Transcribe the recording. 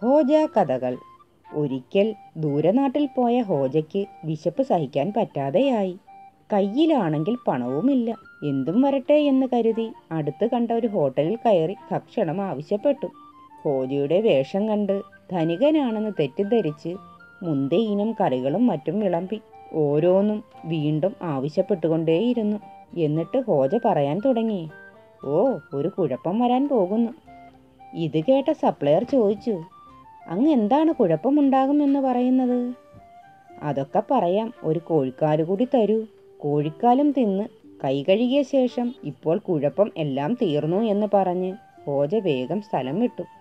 Hodja കഥകൾ ഒരിക്കൽ ദൂരനാട്ടിൽ പോയ ഹോജയ്ക്ക് വിശപ്പ് സഹിക്കാൻ പറ്റാതെയായി കയ്യിലാണെങ്കിൽ പണവുമില്ല എന്തും വരട്ടെ എന്ന് കരുതി അടുത്ത് കണ്ട ഒരു ഹോട്ടലിൽ കയറി ഭക്ഷണം ആവശ്യപ്പെട്ടു ഹോജയുടെ വേഷം കണ്ട് ധനികനാണെന്ന് തെറ്റിദ്ധരിച്ച് മുന്തേ ഇനം കറികളും മറ്റും വിളമ്പി ഓരോന്നും വീണ്ടും ആവശ്യപ്പെട്ടുകൊണ്ടേയിരുന്നു എന്നിട്ട് ഹോജ പറയാൻ തുടങ്ങി ഓ ഒരു കുഴപ്പം വരാൻ പോകുന്നു ഇത് കേട്ട സപ്ലയർ ചോദിച്ചു അങ്ങ് എന്താണ് കുഴപ്പമുണ്ടാകുമെന്ന് പറയുന്നത് അതൊക്കെ പറയാം ഒരു കോഴിക്കാല് കൂടി തരൂ കോഴിക്കാലും തിന്ന് കൈ കഴുകിയ ശേഷം ഇപ്പോൾ കുഴപ്പം എല്ലാം തീർന്നു എന്ന് പറഞ്ഞ് ഹോജ വേഗം സ്ഥലം വിട്ടു